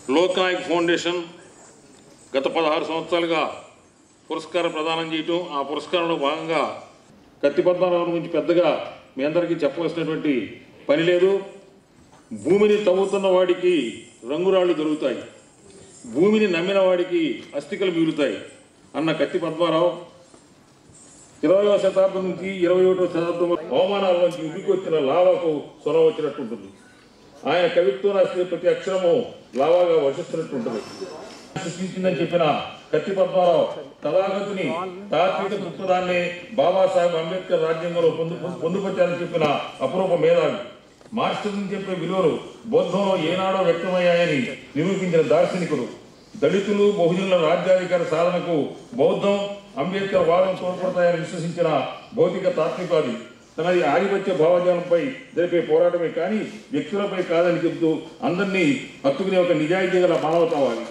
Loknayak foundation గత పదహారు సంవత్సరాలుగా పురస్కారం ప్రదానం చేయటం ఆ పురస్కారంలో భాగంగా కత్తి పద్మనాభం గురించి పెద్దగా మీ అందరికీ చెప్పవలసినటువంటి పని లేదు భూమిని తవ్వుతున్న వాడికి రంగురాళ్ళు దొరుకుతాయి భూమిని నమ్మిన వాడికి అస్థికలు మిగులుతాయి అన్న కత్తి పద్మారావు ఇరవయవ శతాబ్దం నుంచి ఇరవై ఒకటో శతాబ్దం అవమానాల నుంచి ఉబ్బికొచ్చిన లావాకు స్వరం వచ్చినట్టు ఉంటుంది ఆయన కవిత్వం రాసిన ప్రతి అక్షరము లావాగా వర్షిస్తున్నట్టు ఉంటుంది సృష్టించిందని చెప్పిన కత్తి పద్మారావు తథాగతుని తాత్విక దృక్పథాన్ని బాబాసాహెబ్ అంబేద్కర్ రాజ్యాంగంలో పొందు పొందుపరిచారని చెప్పిన అపరూప మేధావి మార్క్సిజం చెప్పే విలువలు బౌద్ధంలో ఏనాడో వ్యక్తమయ్యాయని నిరూపించిన దార్శనికుడు దళితులు బహుజనుల రాజ్యాధికార సాధనకు బౌద్ధం అంబేద్కర్ వాదం తోడ్పడతాయని విశ్వసించిన భౌతిక తాత్వికవాది తనది ఆధిపత్య భావజాలంపై జరిపే పోరాటమే కానీ వ్యక్తులపై కాదని చెబుతూ అందరినీ హత్తుకునే ఒక నిజాయితీ గల మానవతావాది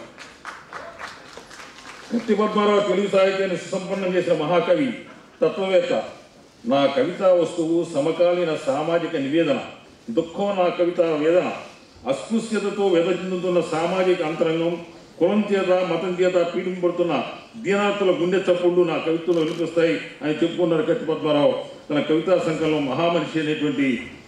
కత్తి పద్మారావు తెలుగు సాహిత్యాన్ని సుసంపన్నం చేసిన మహాకవి తత్వవేత్త నా కవితా వస్తువు సమకాలీన సామాజిక నివేదన దుఃఖం నా కవిత వేదన అస్పృశ్యతతో వెదజెందుతున్న సామాజిక అంతరంగం కులం చేత మతం చేత పీడింపడుతున్న దీనార్థుల గుండె చప్పుళ్ళు నా కవిత్వంలో వినిపిస్తాయి అని చెప్పుకున్నారు కత్తి పద్మారావు తన కవితా సంకలనం మహామనిషి అనేటువంటి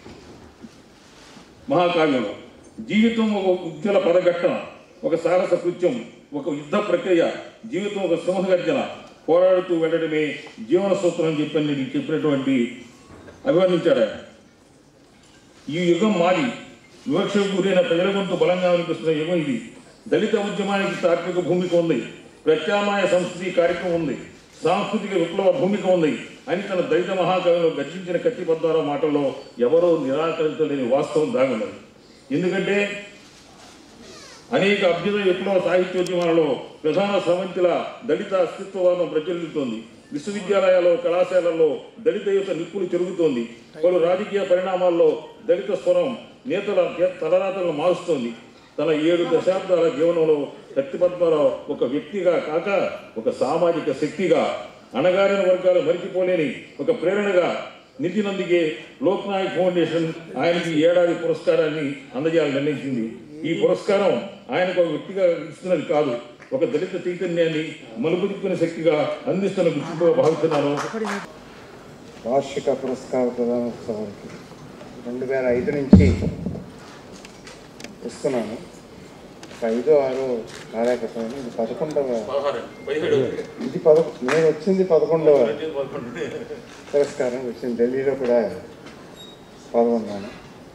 మహాకావ్యంలో జీవితం ఒక ఉజ్వల పదఘట్టన ఒక సాహస కృత్యం ఒక యుద్ధ ప్రక్రియ జీవితం ఒక సింహగర్జన పోరాడుతూ వెళ్ళడమే జీవన సూత్రం అని చెప్పని నేను చెప్పినటువంటి అభివర్ణించాడు ఆయన ఈ యుగం మారి వివక్షకు గురైన ప్రజల గొంతు బలంగా వినిపిస్తున్న యుగం ఇది దళిత ఉద్యమానికి తాత్విక భూమిక ఉంది ప్రత్యామ్నాయ సంస్కృతి కార్యక్రమం ఉంది సాంస్కృతిక విప్లవ భూమిక ఉంది అని తన దళిత మహాకవిలో గర్జించిన కత్తి పద్మారావు మాటల్లో ఎవరో నిరాకరించలేని వాస్తవం దాగున్నది ఎందుకంటే అనేక అభ్యుదయ విప్లవ సాహిత్యోద్యమాలలో ప్రధాన స్రవంతిల దళిత అస్తిత్వవాదం ప్రజ్వలిస్తోంది విశ్వవిద్యాలయాల్లో కళాశాలల్లో దళిత యువత నిప్పులు చెరుగుతోంది పలు రాజకీయ పరిణామాల్లో దళిత స్వరం నేతల తలరాతలను మారుస్తోంది తన ఏడు దశాబ్దాల జీవనంలో కత్తి పద్మారావు ఒక వ్యక్తిగా కాక ఒక సామాజిక శక్తిగా అణగారిన వర్గాలు మరిచిపోలేని ఒక ప్రేరణగా నితినందుకే లోక్నాయక్ ఫౌండేషన్ ఆయనకి ఈ ఏడాది పురస్కారాన్ని అందజేయాలని నిర్ణయించింది ఈ పురస్కారం ఆయనకు ఒక వ్యక్తిగా ఇస్తున్నది కాదు ఒక దళిత చైతన్యాన్ని మలుపు తిప్పిన శక్తిగా అందిస్తున్న గుర్తింపుగా భావిస్తున్నాను వార్షిక పురస్కార ప్రదానోత్సవానికి రెండు వేల ఐదు నుంచి ఇస్తున్నాను ఒక ఐదో ఆరో రాలేకపోయాను ఇది పదకొండవ ఇది పద నేను వచ్చింది పదకొండవ పురస్కారం వచ్చింది ఢిల్లీలో కూడా పాల్గొన్నాను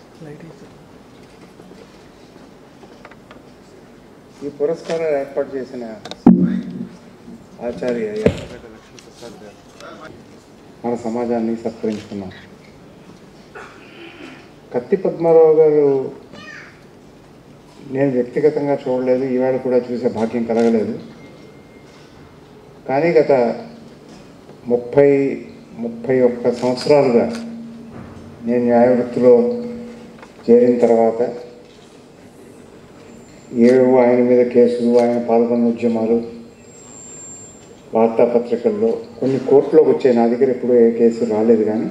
ఈ పురస్కారాలు ఏర్పాటు చేసిన ఆచార్య యార్లగడ్డ లక్ష్మీప్రసాద్ గారు మన సమాజాన్ని సత్కరించుకున్నాం కత్తి పద్మారావు గారు నేను వ్యక్తిగతంగా చూడలేదు ఈవేళ కూడా చూసే భాగ్యం కలగలేదు కానీ గత ముప్పై ముప్పై ఒక్క సంవత్సరాలుగా నేను న్యాయవృత్తిలో చేరిన తర్వాత ఏవో ఆయన మీద కేసులు ఆయన పాల్గొన్న ఉద్యమాలు వార్తాపత్రికల్లో కొన్ని కోర్టులోకి వచ్చాయి నా దగ్గర ఎప్పుడూ ఏ కేసు రాలేదు కానీ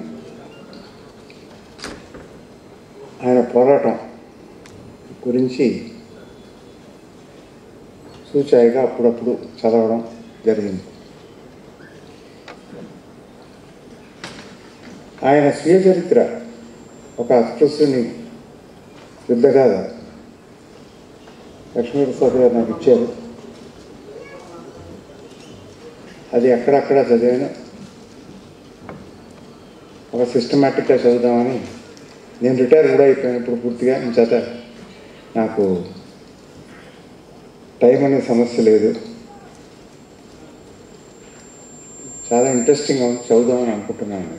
ఆయన పోరాటం గురించి సూచాయిగా అప్పుడప్పుడు చదవడం జరిగింది ఆయన స్వీయ చరిత్ర ఒక అస్పృశ్యుని యుద్ధగాథ లక్ష్మీప్రసాద్ గారు నాకు ఇచ్చారు అది అక్కడక్కడ చదివాను ఒక సిస్టమేటిక్గా చదువుదామని నేను రిటైర్ కూడా అయిపోయాను ఇప్పుడు పూర్తిగా నేను చేత నాకు టైం అనే సమస్య లేదు చాలా ఇంట్రెస్టింగ్గా ఉంది చదువుదామని అనుకుంటున్నాను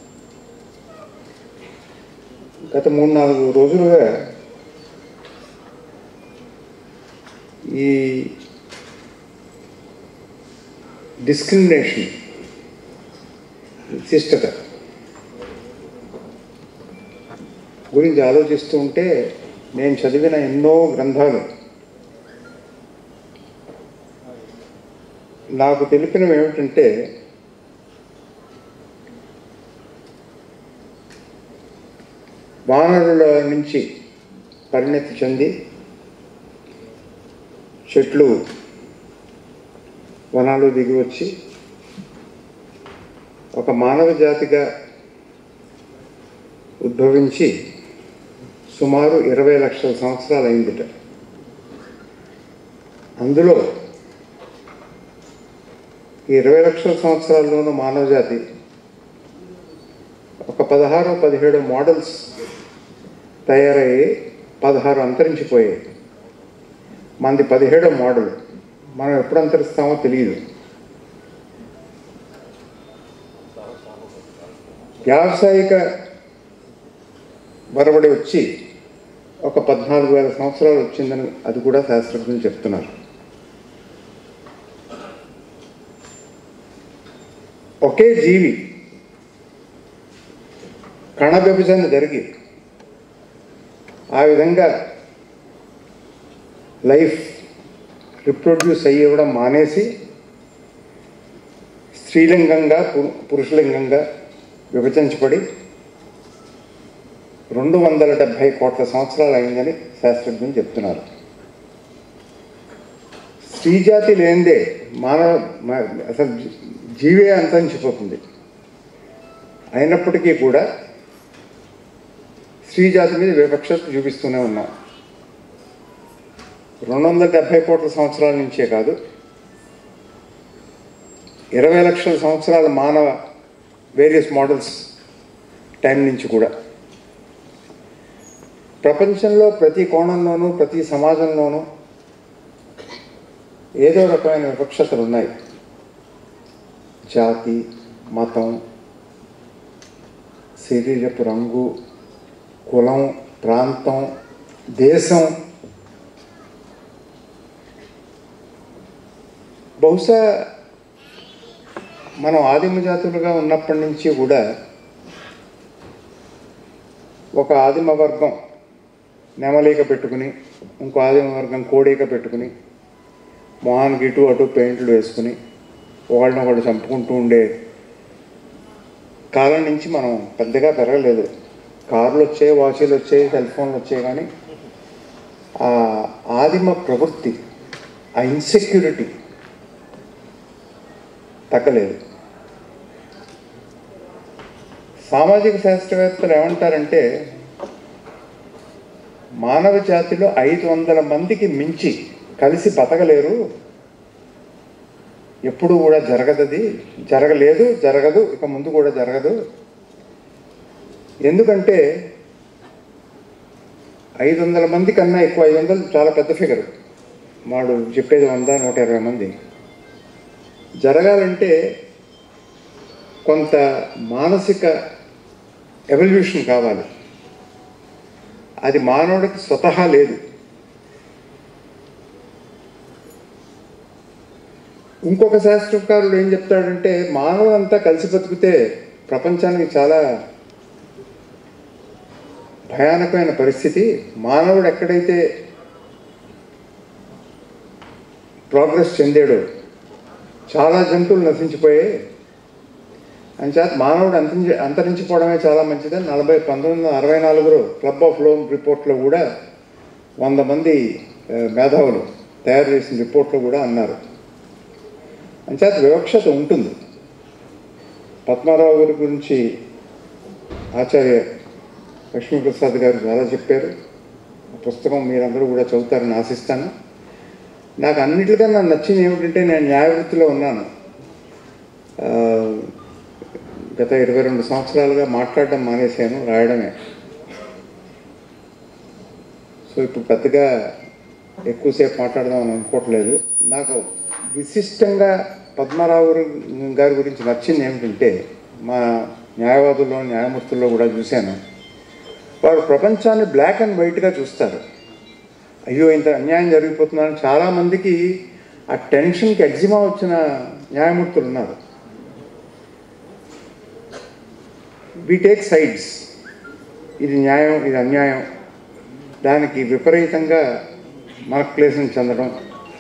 గత మూడు నాలుగు రోజులుగా ఈ డిస్క్రిమినేషన్ శిష్టత గురించి ఆలోచిస్తూ ఉంటే నేను చదివిన ఎన్నో గ్రంథాలు నాకు తెలిపినవి ఏమిటంటే వానరుల నుంచి పరిణతి చెంది చెట్లు వనాలు దిగి వచ్చి ఒక మానవ జాతిగా ఉద్భవించి సుమారు ఇరవై లక్షల సంవత్సరాలు అయిందిట అందులో ఈ ఇరవై లక్షల సంవత్సరాల్లోనూ మానవ జాతి ఒక పదహారు పదిహేడు మోడల్స్ తయారయ్యి పదహారు అంతరించిపోయాయి మనది పదిహేడో మోడల్ మనం ఎప్పుడు అంతరిస్తామో తెలియదు వ్యావసాయిక బరబడి వచ్చి ఒక పద్నాలుగు వేల సంవత్సరాలు వచ్చిందని అది కూడా శాస్త్రజ్ఞులు చెప్తున్నారు ఒకే జీవి కణ విభజన జరిగి ఆ విధంగా లైఫ్ రిప్రొడ్యూస్ అయ్యవడం మానేసి స్త్రీలింగంగా పు- పురుషలింగంగా విభజించబడి రెండు వందల డెబ్భై కోట్ల సంవత్సరాలు అయిందని శాస్త్రజ్ఞులు చెప్తున్నారు స్త్రీజాతి లేనిదే మానవ మ- అసలు జీ- జీవే అంతరించిపోతుంది అయినప్పటికీ కూడా స్త్రీజాతి మీద వివక్షత చూపిస్తూనే ఉన్నాం రెండు వందల డెబ్భై కోట్ల సంవత్సరాల నుంచే కాదు ఇరవై లక్షల సంవత్సరాల మానవ వేరియస్ మోడల్స్ టైం నుంచి కూడా ప్రపంచంలో ప్రతి కోణంలోనూ ప్రతి సమాజంలోనూ ఏదో రకమైన వివక్షతలు ఉన్నాయి జాతి మతం శరీరపు రంగు కులం ప్రాంతం దేశం బహుశా మనం ఆదిమ జాతులుగా ఉన్నప్పటి నుంచి కూడా ఒక ఆదిమ వర్గం నెమలీక పెట్టుకుని ఇంకో ఆదిమ వర్గం కోడీక పెట్టుకుని మొహానికి ఇటు అటు పెయింట్లు వేసుకుని ఒకళ్ళని ఒకళ్ళు చంపుకుంటూ ఉండే కాలం నుంచి మనం పెద్దగా పెరగలేదు కార్లు వచ్చాయి వాచీలు వచ్చాయి సెల్ ఫోన్లు వచ్చాయి కానీ ఆ ఆదిమ ప్రవృత్తి ఆ ఇన్సెక్యూరిటీ తగ్గలేదు సామాజిక శాస్త్రవేత్తలు ఏమంటారంటే మానవ జాతిలో ఐదు వందల మందికి మించి కలిసి బతకలేరు ఎప్పుడు కూడా జరగదది జరగలేదు జరగదు ఇక ముందు కూడా జరగదు ఎందుకంటే ఐదు వందల మంది కన్నా ఎక్కువ ఐదు వందలు చాలా పెద్ద ఫిగర్ వాడు చెప్పేది వంద నూట ఇరవై మంది జరగాలంటే కొంత మానసిక ఎవల్యూషన్ కావాలి అది మానవుడికి స్వతహా లేదు ఇంకొక శాస్త్రకారుడు ఏం చెప్తాడంటే మానవులంతా కలిసి బతికితే ప్రపంచానికి చాలా భయానకమైన పరిస్థితి మానవుడు ఎక్కడైతే ప్రోగ్రెస్ చెందాడో చాలా జంతువులు నశించిపోయాయి అంచేత మానవుడు అంతరించి అంతరించిపోవడమే చాలా మంచిదని నలభై పంతొమ్మిది వందల అరవై నాలుగులో క్లబ్ ఆఫ్ లోన్ రిపోర్ట్లో కూడా వంద మంది ఆ, మేధావులు తయారు చేసిన రిపోర్ట్లో కూడా అన్నారు అంచేత వివక్షత ఉంటుంది పద్మారావు గారి గురించి ఆచార్య లక్ష్మీప్రసాద్ గారు చాలా చెప్పారు ఆ పుస్తకం మీరందరూ కూడా చదువుతారని ఆశిస్తాను నాకు అన్నిటికన్నా నచ్చింది ఏమిటంటే నేను న్యాయవృత్తిలో ఉన్నాను ఆ, గత ఇరవై రెండు సంవత్సరాలుగా మాట్లాడడం మానేశాను రాయడమే సో ఇప్పుడు పెద్దగా ఎక్కువసేపు మాట్లాడదామని అనుకోవట్లేదు నాకు విశిష్టంగా పద్మారావు గారు- గారి గురించి నచ్చింది ఏమిటంటే మా న్యాయవాదుల్లో న్యాయమూర్తుల్లో కూడా చూశాను వారు ప్రపంచాన్ని బ్లాక్ అండ్ వైట్గా చూస్తారు అయ్యో ఇంత అన్యాయం జరిగిపోతుందని చాలామందికి ఆ టెన్షన్కి ఎగ్జిమా వచ్చిన న్యాయమూర్తులు ఉన్నారు వి టేక్ సైడ్స్ ఇది న్యాయం ఇది అన్యాయం దానికి విపరీతంగా మనక్లేశం చెందడం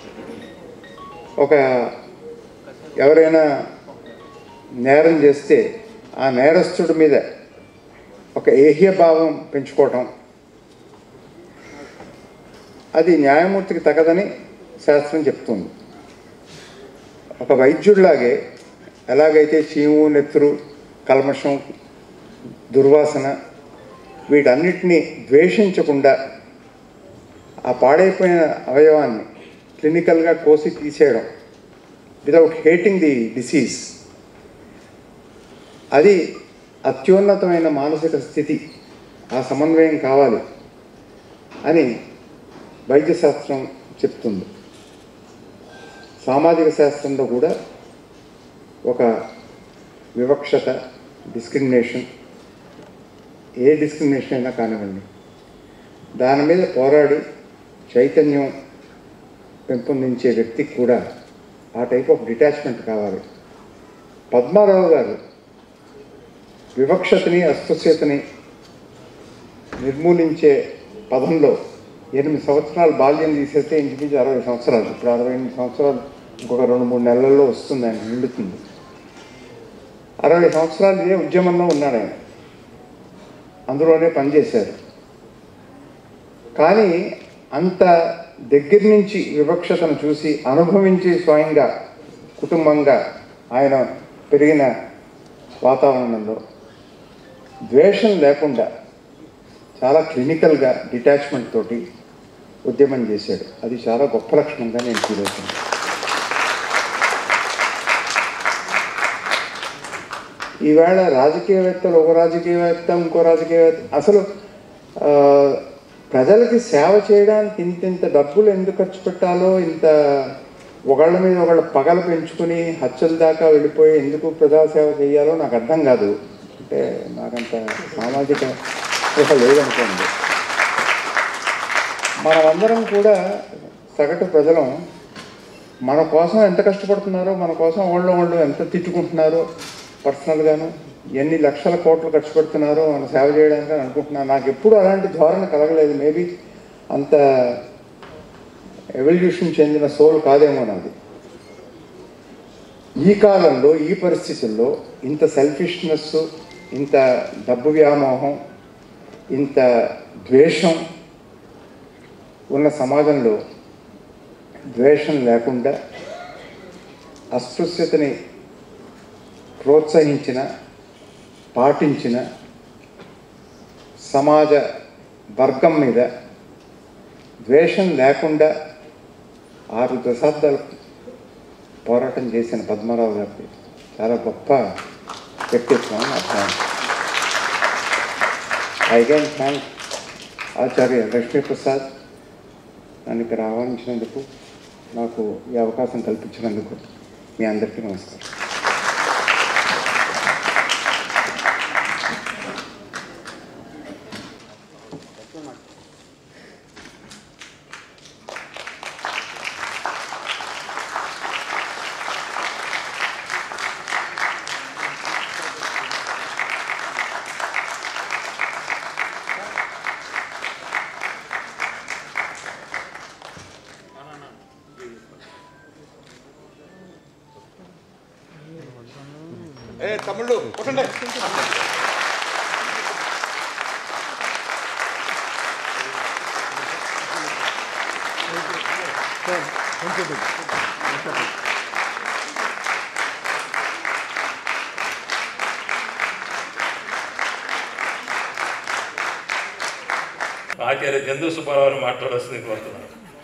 ఒక ఎవరైనా నేరం చేస్తే ఆ నేరస్తుడి మీద ఒక ఏహ్యభావం పెంచుకోవటం అది న్యాయమూర్తికి తగదని శాస్త్రం చెప్తుంది ఒక వైద్యుడిలాగే ఎలాగైతే చీము నెత్తురు కల్మషం దుర్వాసన వీటన్నిటినీ ద్వేషించకుండా ఆ పాడైపోయిన అవయవాన్ని క్లినికల్గా కోసి తీసేయడం వితౌట్ హేటింగ్ ది డిసీజ్ అది అత్యున్నతమైన మానసిక స్థితి ఆ సమన్వయం కావాలి అని వైద్యశాస్త్రం చెప్తుంది సామాజిక శాస్త్రంలో కూడా ఒక వివక్షత డిస్క్రిమినేషన్ ఏ డిస్క్రిమినేషన్ అయినా కానివ్వండి దాని మీద పోరాడి చైతన్యం పెంపొందించే వ్యక్తికి కూడా ఆ టైప్ ఆఫ్ డిటాచ్మెంట్ కావాలి పద్మారావు గారు వివక్షతని అస్పృశ్యతని నిర్మూలించే పదంలో ఎనిమిది సంవత్సరాలు బాల్యం తీసేస్తే ఇంచుమించు అరవై సంవత్సరాలు ఇప్పుడు అరవై ఎనిమిది సంవత్సరాలు ఇంకొక రెండు మూడు నెలల్లో వస్తుంది ఆయన నిండుతుంది అరవై సంవత్సరాలు ఇదే ఉద్యమంలో ఉన్నాడు ఆయన అందులోనే పనిచేశారు కానీ అంత దగ్గర నుంచి వివక్షతను చూసి అనుభవించి స్వయంగా కుటుంబంగా ఆయన పెరిగిన వాతావరణంలో ద్వేషం లేకుండా చాలా క్లినికల్గా డిటాచ్మెంట్ తోటి ఉద్యమం చేశాడు అది చాలా గొప్ప లక్షణంగా నేను ఫీల్ అవుతున్నాను ఈవేళ రాజకీయవేత్తలు ఒక రాజకీయవేత్త ఇంకో రాజకీయవేత్త అసలు ఆ, ప్రజలకి సేవ చేయడానికి ఇంత ఇంత డబ్బులు ఎందుకు ఖర్చు పెట్టాలో ఇంత ఒకళ్ళ మీద ఒకళ్ళ పగలు పెంచుకుని హత్యల దాకా వెళ్ళిపోయి ఎందుకు ప్రజాసేవ చేయాలో నాకు అర్థం కాదు అంటే నాకంత సామాజిక స్పృహ లేదనుకోండి మనమందరం కూడా సగటు ప్రజలం మన కోసం ఎంత కష్టపడుతున్నారో మన కోసం వాళ్ళు వాళ్ళు ఎంత తిట్టుకుంటున్నారో పర్సనల్గాను ఎన్ని లక్షల కోట్లు ఖర్చు పెడుతున్నారో మన సేవ చేయడానికి అని అనుకుంటున్నాను నాకు ఎప్పుడు అలాంటి ధోరణ కలగలేదు మేబీ అంత ఎవల్యూషన్ చెందిన సోల్ కాదేమో నాది ఈ కాలంలో ఈ పరిస్థితుల్లో ఇంత సెల్ఫిష్నెస్ ఇంత డబ్బు వ్యామోహం ఇంత ద్వేషం ఉన్న సమాజంలో ద్వేషం లేకుండా అస్పృశ్యతని ప్రోత్సహించిన పాటించిన సమాజ వర్గం మీద ద్వేషం లేకుండా ఆరు దశాబ్దాలు పోరాటం చేసిన పద్మారావు గారికి చాలా గొప్ప వ్యక్తిత్వం అని అర్థం I can thank Acharya Lakshmiprasad నన్ను ఇక్కడ ఆహ్వానించినందుకు నాకు ఈ అవకాశం కల్పించినందుకు మీ అందరికీ నమస్కారం ఏ తమ్ముళ్ళు కొట్టండి ఆచార్య చంద్ర సుబ్బారావు మాట్లాడాల్సింది కోరుతున్నాను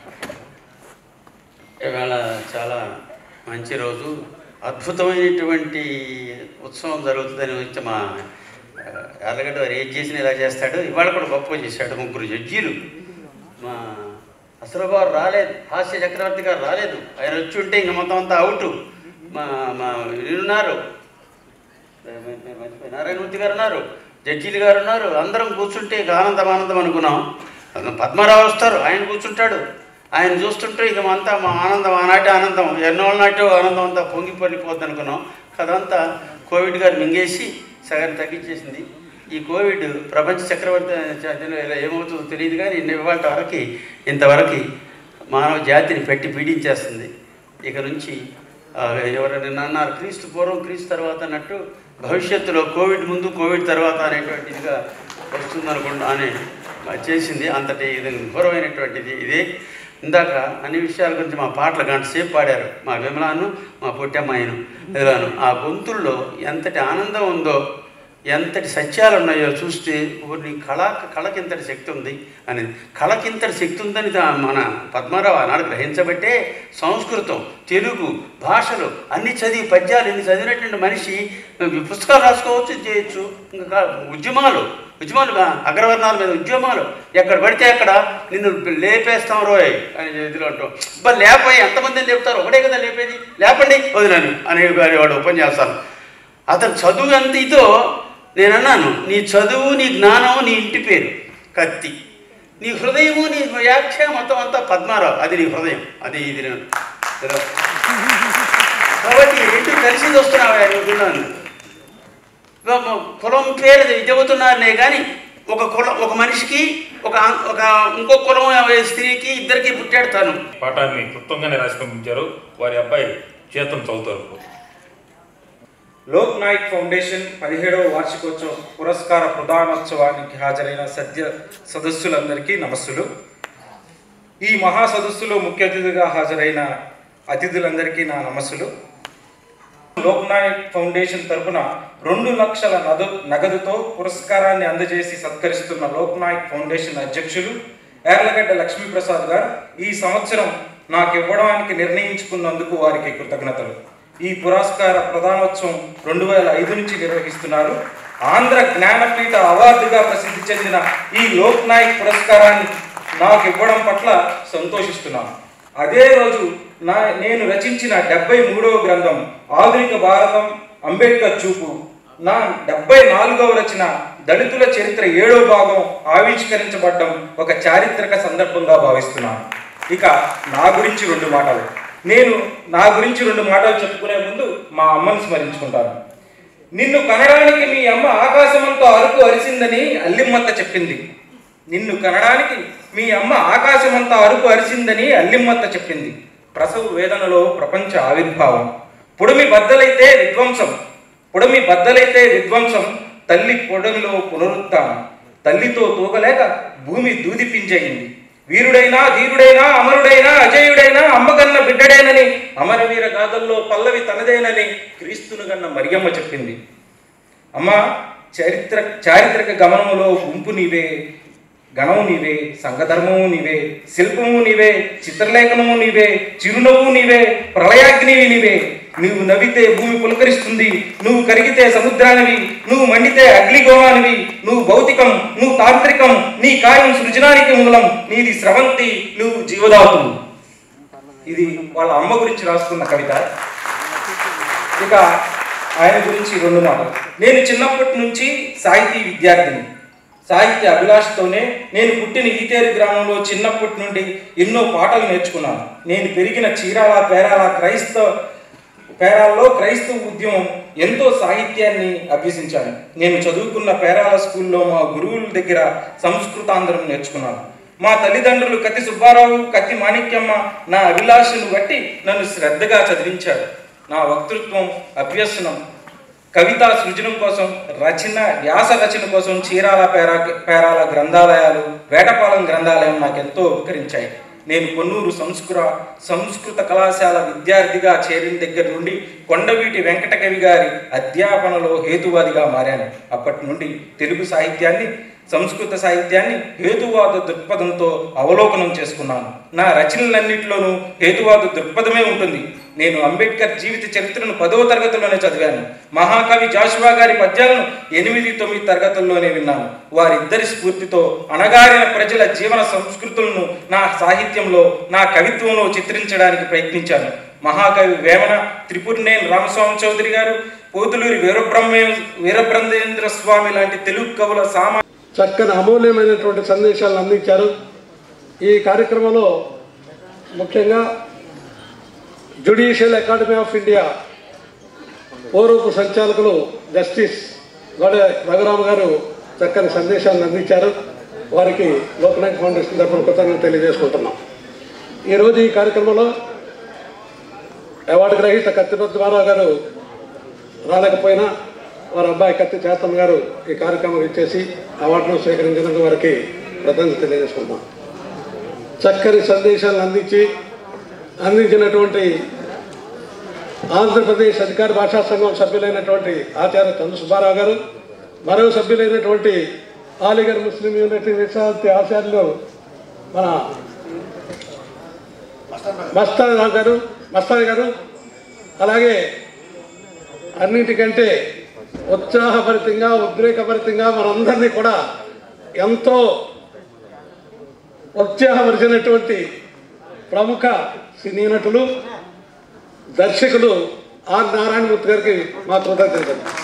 ఇవాళ చాలా మంచి రోజు అద్భుతమైనటువంటి ఉత్సవం జరుగుతుందని వచ్చి మా ఆ, యార్లగడ్డ వారు ఏం చేసినా ఇలా చేస్తాడు ఇవాళ కూడా గొప్ప చేశాడు ముగ్గురు జడ్జీలు మా అసలు గారు రాలేదు హాస్య చక్రవర్తి గారు రాలేదు ఆయన వచ్చి ఉంటే ఇంక మొత్తం అంతా అవుట్ మా మా ఉన్నారు నారాయణమూర్తి గారు ఉన్నారు జడ్జీలు గారు ఉన్నారు అందరం కూర్చుంటే ఇక ఆనందం ఆనందం అనుకున్నాం పద్మరావు వస్తారు ఆయన కూర్చుంటాడు ఆయన చూస్తుంటే ఇక అంతా మా ఆనందం ఆనాటి ఆనందం ఎన్నో నాటి ఆనందం అంతా పొంగి పొంగిపోద్ది అనుకున్నాం కదంతా కోవిడ్ గారు మింగేసి సగం తగ్గించేసింది ఈ కోవిడ్ ప్రపంచ చక్రవర్తి జాతిలో ఇలా ఏమవుతుందో తెలియదు కానీ ఇవాళ వరకు ఇంతవరకు మానవ జాతిని పెట్టి పీడించేస్తుంది ఇక నుంచి ఆ, ఎవరైనా అన్నారు క్రీస్తు పూర్వం క్రీస్తు తర్వాత అన్నట్టు భవిష్యత్తులో కోవిడ్ ముందు కోవిడ్ తర్వాత అనేటువంటిదిగా వస్తుందనుకుంటా అని చేసింది అంతటి ఇది ఘోరమైనటువంటిది ఇది ఇందాక అన్ని విషయాల గురించి మా పాటలు గంట సేపు పాడారు మా విమలాను మా పొట్టమ్మాయిను ఇలాను ఆ గొంతుల్లో ఎంతటి ఆనందం ఉందో ఎంతటి సత్యాలు ఉన్నాయో చూస్తే నీ కళ కళకింతటి శక్తి ఉంది అనేది కళకింతటి శక్తి ఉందని దా- మన పద్మారావు ఆనాడు గ్రహించబట్టే సంస్కృతం తెలుగు భాషలు అన్ని చదివి పద్యాలు ఇన్ని చదివినటువంటి మనిషి పుస్తకాలు రాసుకోవచ్చు చేయొచ్చు ఇంకా ఉద్యమాలు ఉద్యమాలు ఆ, అగ్రవర్ణాల మీద ఉద్యమాలు ఎక్కడ పడితే అక్కడ నిన్ను లేపేస్తాం రోయ్ అని ఇదిలో అంటాం బా లేపోయి ఎంతమందిని లేపుతారు ఒకటే కదా లేపేది లేపండి వదిలేను అని వాడు ఉపన్యాసాలు అతను చదువు అంత ఇదో నేను అన్నాను నీ చదువు నీ జ్ఞానం నీ ఇంటి పేరు కత్తి నీ హృదయము నీ వ్యాఖ్య మొత్తం అంతా పద్మారావు అది నీ హృదయం అది ఇది నేను తెలవదు. కాబట్టి ఈ రెండు కలిసి వస్తున్నావు అనుకున్నాను కులం పేరు చెబుతున్నారనే కానీ ఒక కులం ఒక మనిషికి ఒక ఒక ఇంకో కులం స్త్రీకి ఇద్దరికి పుట్టాడు తను పాఠాన్ని క్లుప్తంగానే రాసి పంపించారు వారి అబ్బాయి చేతం చదువుతారు లోక్ నాయక్ ఫౌండేషన్ పదిహేడవ వార్షికోత్సవ పురస్కార ప్రధానోత్సవానికి హాజరైన సద్య సదస్సులందరికీ నమస్సులు ఈ మహా సదస్సులో ముఖ్య అతిథిగా హాజరైన అతిథులందరికీ నా నమస్సులు లోక్ నాయక్ ఫౌండేషన్ తరపున రెండు లక్షల నదు నగదుతో పురస్కారాన్ని అందజేసి సత్కరిస్తున్న లోక్ నాయక్ ఫౌండేషన్ అధ్యక్షులు ఏర్లగడ్డ లక్ష్మీప్రసాద్ గారు ఈ సంవత్సరం నాకు ఇవ్వడానికి నిర్ణయించుకున్నందుకు వారికి కృతజ్ఞతలు ఈ పురస్కార ప్రధానోత్సవం రెండు వేల ఐదు నుంచి నిర్వహిస్తున్నారు ఆంధ్ర జ్ఞానపీఠ అవార్డుగా ప్రసిద్ధి చెందిన ఈ లోక్ నాయక్ పురస్కారాన్ని నాకు ఇవ్వడం పట్ల సంతోషిస్తున్నాను అదే రోజు నా నేను రచించిన డెబ్బై మూడవ గ్రంథం ఆధునిక భారతం అంబేద్కర్ చూపు నా డెబ్బై నాలుగవ రచన దళితుల చరిత్ర ఏడో భాగం ఆవిష్కరించబడ్డం ఒక చారిత్రక సందర్భంగా భావిస్తున్నాను ఇక నా గురించి రెండు మాటలు నేను నా గురించి రెండు మాటలు చెప్పుకునే ముందు మా అమ్మని స్మరించుకుంటాను నిన్ను కనడానికి మీ అమ్మ ఆకాశమంతో అరుపు అరిసిందని అల్లిమ్మత్త చెప్పింది నిన్ను కనడానికి మీ అమ్మ ఆకాశమంతా అరుపు అరిసిందని అల్లిమ్మత్త చెప్పింది ప్రసవ వేదనలో ప్రపంచ ఆవిర్భావం పుడమి బద్దలైతే విధ్వంసం పుడమి బద్దలైతే విధ్వంసం తల్లి పొడమిలో పునరుత్థానం తల్లితో తూగలేక భూమి దూది పింజయింది వీరుడైనా ధీరుడైనా అమరుడైనా అజయుడైనా అమ్మకన్న బిడ్డడేనని అమరవీర గాథల్లో పల్లవి తనదేనని క్రీస్తును గన్న మరియమ్మ చెప్పింది అమ్మ చరిత్ర చారిత్రక గమనములో గుంపు నీవే గణము నీవే సంఘధర్మము నీవే శిల్పము నీవే చిత్రలేఖనము నీవే చిరునవ్వు నీవే ప్రళయాగ్నివి నీవే నువ్వు నవ్వితే భూమి పులకరిస్తుంది నువ్వు కరిగితే సముద్రానివి నువ్వు మండితే అగ్నిగోవానివి నువ్వు భౌతికం నువ్వు తాంత్రికం నీ కాయం సృజనానికి మూలం నీది స్రవంతి నువ్వు జీవదాతువు ఇది వాళ్ళ అమ్మ గురించి రాసుకున్న కవిత ఇక ఆయన గురించి రెండు మాటలు నేను చిన్నప్పటి నుంచి సాహితీ విద్యార్థిని సాహిత్య అభిలాషతోనే నేను పుట్టిన ఈతేరు గ్రామంలో చిన్నప్పటి నుండి ఎన్నో పాటలు నేర్చుకున్నాను నేను పెరిగిన చీరాల పేరాల క్రైస్తవ పేరాల్లో క్రైస్తవ ఉద్యమం ఎంతో సాహిత్యాన్ని అభ్యసించాను నేను చదువుకున్న పేరాల స్కూల్లో మా గురువుల దగ్గర సంస్కృతాంధ్రం నేర్చుకున్నాను మా తల్లిదండ్రులు కత్తి సుబ్బారావు కత్తి మాణిక్యమ్మ నా అభిలాషను బట్టి నన్ను శ్రద్ధగా చదివించారు నా వక్తృత్వం అభ్యసనం కవితా సృజనం కోసం రచన వ్యాస రచన కోసం చీరాల పేరా పేరాల గ్రంథాలయాలు వేటపాలెం గ్రంథాలయం నాకు ఎంతో ఉపకరించాయి నేను కొన్నూరు సంస్కృత సంస్కృత కళాశాల విద్యార్థిగా చేరిన దగ్గర నుండి కొండవీటి వెంకటకవి గారి అధ్యాపనలో హేతువాదిగా మారాను అప్పటి నుండి తెలుగు సాహిత్యాన్ని సంస్కృత సాహిత్యాన్ని హేతువాద దృక్పథంతో అవలోకనం చేసుకున్నాను నా రచనలన్నింటిలోనూ హేతువాద దృక్పథమే ఉంటుంది నేను అంబేద్కర్ జీవిత చరిత్రను పదవ తరగతిలోనే చదివాను మహాకవి జాషువా గారి పద్యాలను ఎనిమిది తొమ్మిది తరగతుల్లోనే విన్నాను వారిద్దరి స్ఫూర్తితో అణగారిన ప్రజల జీవన సంస్కృతులను నా సాహిత్యంలో నా కవిత్వంలో చిత్రించడానికి ప్రయత్నించాను మహాకవి వేమన త్రిపురనేని రామస్వామి చౌదరి గారు పోతులూరి వీరబ్రహ్మే వీరబ్రహ్మేంద్ర స్వామి లాంటి తెలుగు కవుల సామా చక్కని అమూల్యమైనటువంటి సందేశాలను అందించారు ఈ కార్యక్రమంలో ముఖ్యంగా జ్యుడిషియల్ అకాడమీ ఆఫ్ ఇండియా పూర్వపు సంచాలకులు జస్టిస్ గొడ రఘురామ గారు చక్కని సందేశాలను అందించారు వారికి లోకనాయక్ ఫౌండేషన్ తరఫున కృతజ్ఞత తెలియజేసుకుంటున్నాం ఈరోజు ఈ కార్యక్రమంలో అవార్డు గ్రహీత కత్తి పద్మారావు గారు రాలేకపోయినా వారి అబ్బాయి కత్తి చేతన్ గారు ఈ కార్యక్రమం ఇచ్చేసి అవార్డును స్వీకరించినందుకు వారికి కృతజ్ఞత తెలియజేసుకుంటున్నాం చక్కని సందేశాలను అందించి అందించినటువంటి ఆంధ్రప్రదేశ్ అధికార భాషా సంఘం సభ్యులైనటువంటి ఆచార్య చంద్ర సుబ్బారావు గారు మరో సభ్యులైనటువంటి ఆలిగర్ ముస్లిం యూనిటీ విశ్రాంతి ఆచార్యులు మన మస్తాన్ గారు మస్తాన్ గారు అలాగే అన్నిటికంటే ఉత్సాహభరితంగా ఉద్రేకభరితంగా మనందరినీ కూడా ఎంతో ఉత్సాహపరిచినటువంటి ప్రముఖ సినీ నటులు దర్శకులు ఆర్ నారాయణమూర్తి గారికి మా కృతజ్ఞతలు